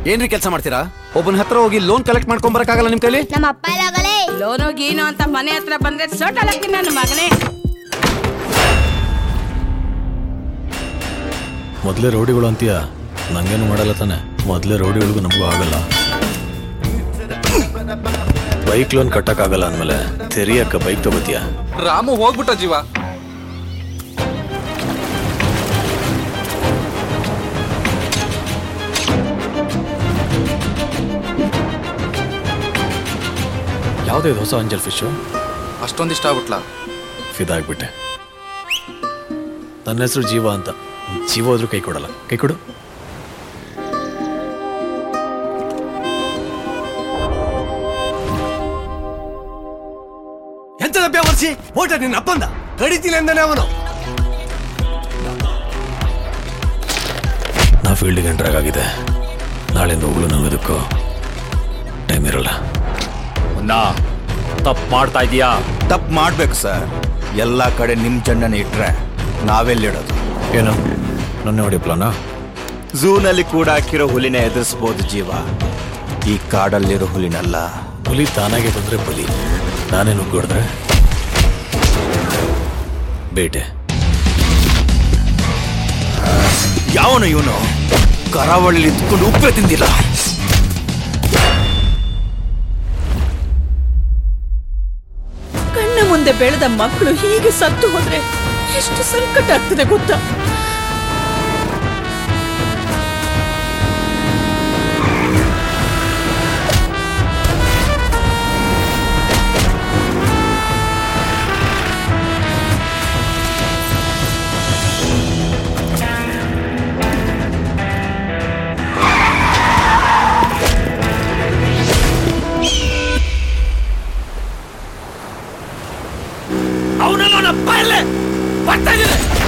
ಏನ್ರಿ ಕೆಲಸ ಮಾಡ್ತೀರಾ ಒಬ್ಬನ ಹತ್ರ ಹೋಗಿ ಲೋನ್ ಕಲೆಕ್ಟ್ ಮಾಡ್ಕೊಂಡ್ ಬರಕ್ಕಾಗಲ್ಲ ನಿಮ್ ಕೈಲಿ ನಮ್ಮ ಅಪ್ಪ ಇಲ್ಲಾಗಲೇ ಲೋನು ಗೀನು ಅಂತ ಮನೆ ಹತ್ರ ಬಂದ್ರೆ ಸೋಟಲಕ್ಕಿ ನನ್ನ ಮಗನೇ ಮೊದಲೇ ರೌಡಿಗಳು ಅಂತೀಯ ನಂಗೇನು ಮಾಡಲ್ಲ ತಾನೆ ಮೊದಲೇ ರೌಡಿಗಳಿಗೂ ನಮಗೂ ಆಗಲ್ಲ ಬೈಕ್ ಲೋನ್ ಕಟ್ಟಕ್ಕಾಗಲ್ಲ ಅಂದಮೇಲೆ ತೆರಿಯಕ್ಕ ಬೈಕ್ ತಗೋತೀಯ ರಾಮು ಹೋಗ್ಬಿಟ್ಟ ಜೀವ ಯಾವುದೇ ಹೊಸ ಅಂಜಲ್ ಫಿಶು ಅಷ್ಟೊಂದು ಇಷ್ಟ ಆಗ್ಬಿಟ್ಲಾ ಫಿದಾಗ್ಬಿಟ್ಟೆ ನನ್ನ ಹೆಸರು ಜೀವ ಅಂತ ಜೀವ ಹೋದ್ರೂ ಕೈ ಕೊಡಲ್ಲ ಕೈ ಕೊಡು ಎಂತ ಲಭ್ಯ ವರ್ಷಿ ಓಟ ನಿನ್ನ ಅಪ್ಪಂದ ಕಡಿತೀನಿ ಅಂದಾನೆ ಅವನು ನಾ ಫೀಲ್ಡಿಗೆ ಎಂಟ್ರಾಗ್ ಆಗಿದೆ ನಾಳೆಯಿಂದ ಹೋಗ್ಲು ನನ್ನದಕ್ಕೂ ಟೈಮ್ ಇರಲ್ಲ ತಪ್ಪು ಮಾಡ್ತಾ ಇದೀಯಾ ತಪ್ಪು ಮಾಡ್ಬೇಕು ಸರ್ ಎಲ್ಲ ಕಡೆ ನಿಮ್ ಜಂಡನ ಇಟ್ರೆ ನಾವೆಲ್ಲಿಡೋದು ಏನು ನನ್ನ ಹೊಡಿ ಪ್ಲಾನಾ ಝೂನಲ್ಲಿ ಕೂಡ ಹಾಕಿರೋ ಹುಲಿನ ಎದುರಿಸ್ಬೋದು ಜೀವ ಈ ಕಾಡಲ್ಲಿರೋ ಹುಲಿನಲ್ಲ ಹುಲಿ ತಾನಾಗೆ ಬಂದ್ರೆ ಬಲಿ ನಾನೇ ನುಗ್ಗೊಡಿದ್ರೆ ಬೇಟೆ ಯಾವನು ಇವನು ಕರಾವಳಿ ಇದ್ಕೊಂಡು ಉಪ್ಪೆ ತಿಂದಿಲ್ಲ ಕಣ್ಣ ಮುಂದೆ ಬೆಳೆದ ಮಕ್ಕಳು ಹೀಗೆ ಸತ್ತು ಹೋದ್ರೆ ಎಷ್ಟು ಸಂಕಟ ಆಗ್ತದೆ ಗೊತ್ತಾ ಅವನಲ್ಲ ಬರ್ತಾ ಇದ್ದೀನಿ